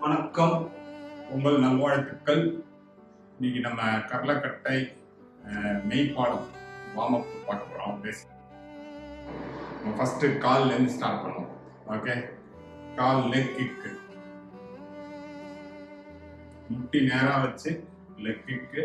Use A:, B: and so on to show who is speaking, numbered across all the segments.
A: வணக்கம் உங்கள் நல்வாழ்த்துக்கள் இன்னைக்கு நம்ம கடலக்கட்டை அஹ், மெய்ப்பாடம் வார்ம் அப் பார்க்க போகிறோம் பேசி ஃபஸ்ட்டு கால்லேருந்து ஸ்டார்ட் பண்ணுவோம் ஓகே கால் லெக் கிக்கு முட்டி நேராக வச்சு லெக் கிக்கு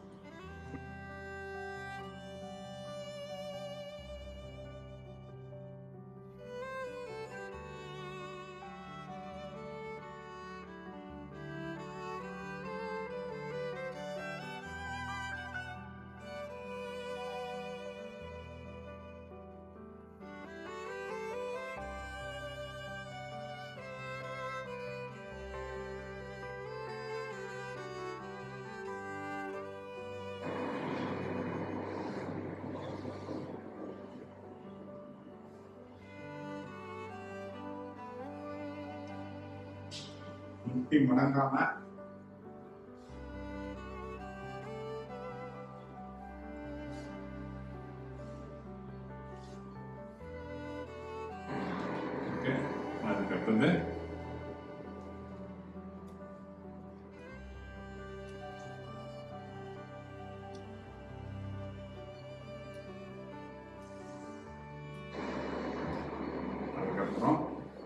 A: முட்டி மடங்காம ஓகே அதுக்கு அடுத்தது அதுக்கப்புறம்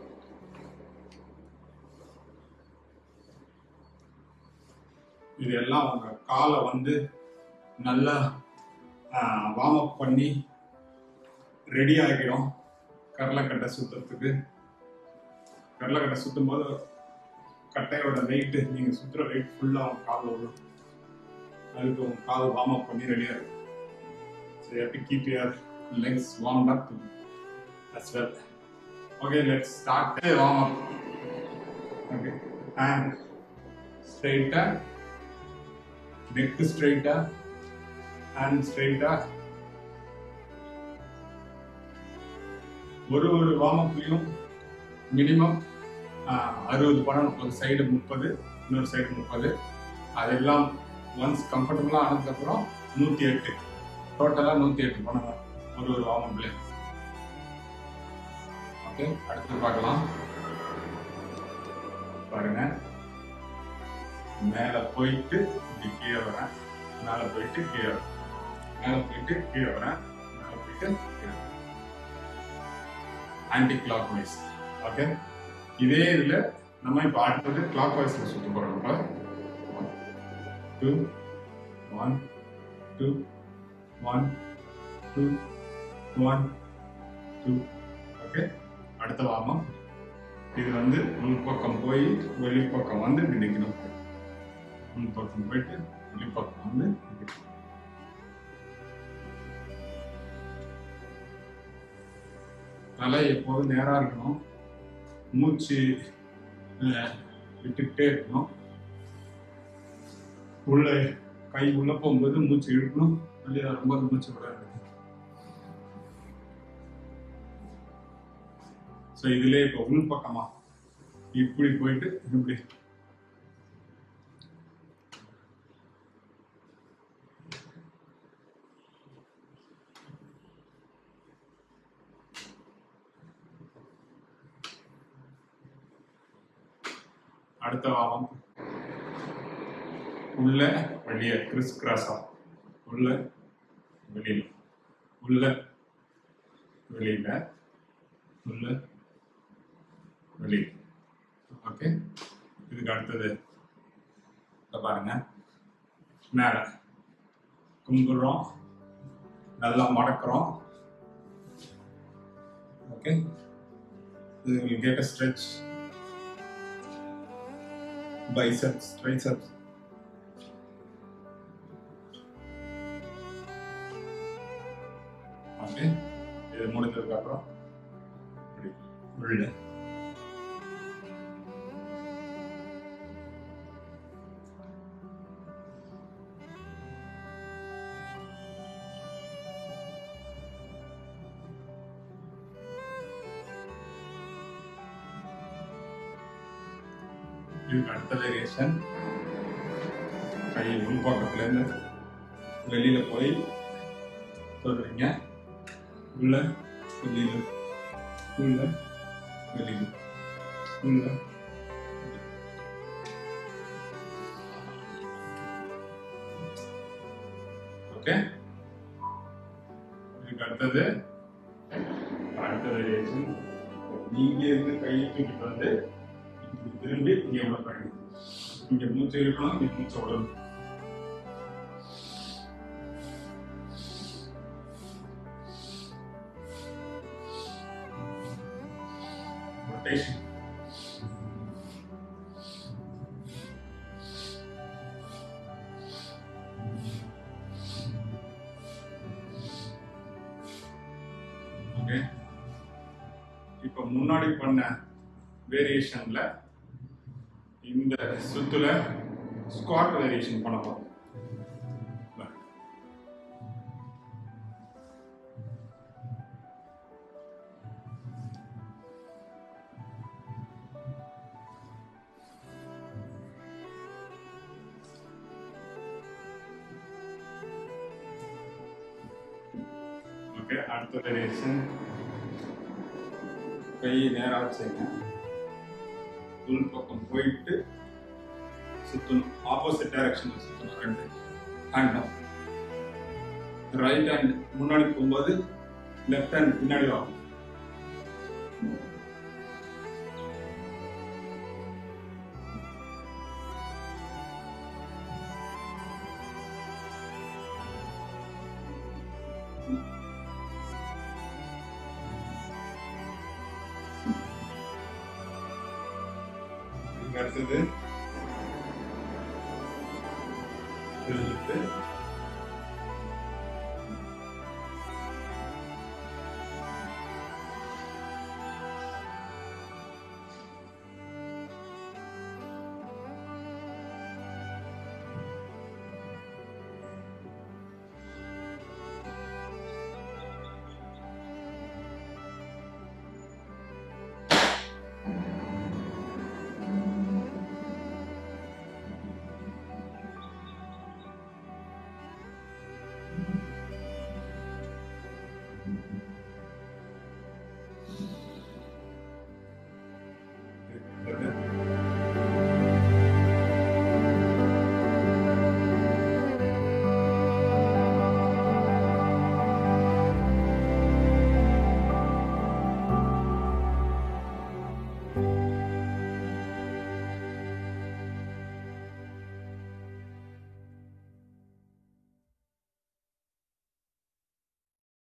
A: இது எல்லாம் உங்க காலை வந்து நல்லா வார்ம் அப் பண்ணி ரெடி ஆகிடும் கடலைக்கட்டை சுத்துறதுக்கு கடலைக்கட்டை சுத்தும் போது கட்டையோட வெயிட் நீங்க சுத்துற வெயிட் ஃபுல்லா உங்க கால் வரும் அதுக்கு உங்க கால் வார்ம் அப் பண்ணி ரெடியா இருக்கும் so you to keep your legs warm up as well okay let's start the warm up okay and straighter neck straighter and straighter ஒரு ஒரு வார்ம் அப்லையும் மினிமம் அறுபது பண்ணணும் ஒரு சைடு முப்பது இன்னொரு சைடு முப்பது அதெல்லாம் ஒன்ஸ் கம்ஃபர்டபுளாக ஆனதுக்கப்புறம் நூற்றி எட்டு டோட்டலாக நூற்றி எட்டு பண்ணணும் ஒரு ஒரு வார்ம் அப்லேயும் ஓகே அடுத்து பார்க்கலாம் பாருங்க மேல போயிட்டு இப்படி கீழே வரேன் மேல போயிட்டு கீழே வரேன் மேல போயிட்டு கீழே வரேன் மேல போயிட்டு கீழே ஆன்டி கிளாக் வைஸ் ஓகே இதே இதுல நம்ம இப்போ அடுத்தது கிளாக் வைஸ்ல சுத்த போறோம் இப்போ two one two one two one two okay அடுத்த வாமம் இது வந்து உள்பக்கம் போய் வெளிப்பக்கம் வந்து இப்படி நிற்கணும் உள்பக்கம் போயிட்டு வெளிப்பக்கம் வந்து நிக்கணும். தலை எப்போதும் நேரா இருக்கணும் மூச்சு அஹ், விட்டுக்கிட்டே இருக்கணும் உள்ள கை உள்ள போகும்போது மூச்சு இழுக்கணும் வெளியே வரும்போது மூச்சு விடாது ஸோ இதுல இப்போ உள் பக்கமா இப்படி போயிட்டு இப்படி அடுத்த வாரம் உள்ள வெளியே கிறிஸ் கிராஸா உள்ள வெளியில உள்ள வெளியில உள்ள வெளியே ஓகே இதுக்கு அடுத்தது இதை பாருங்க மேலே கும்பிடுறோம் நல்லா மடக்கிறோம் ஓகே இது will get a stretch biceps triceps okay இது முடிஞ்சதுக்கு அப்புறம் இப்படி உள்ள இதுக்கு அடுத்த வேரியேஷன் கை உள் பக்கத்துல இருந்து வெளியில போய் தொடுறீங்க உள்ள வெளியில உள்ள வெளியில உள்ள ஓகே இதுக்கு அடுத்தது அடுத்த வேரியேஷன் நீங்க இருந்து கையை தூக்கிட்டு வந்து இப்படி திரும்பி இங்க உள்ள பயணம் இங்க மூச்சு இருக்கணும் இங்க மூச்சு விடணும் ரொட்டேஷன் ஓகே இப்போ முன்னாடி பண்ண வேரியேஷன்ல இந்த சுத்துல ஸ்குவாட் வேரியேஷன் பண்ண போறோம் ஓகே அடுத்த வேரியேஷன் கை நேரா வச்சுங்க உள் பக்கம் போயிட்டு சுத்தணும் ஆப்போசிட் டைரக்ஷன்ல சுத்தணும் ரெண்டு ஹேண்ட் ரைட் ஹேண்ட் முன்னாடி போகும்போது லெஃப்ட் ஹேண்ட் பின்னாடி வரும் இதுக்கு அடுத்தது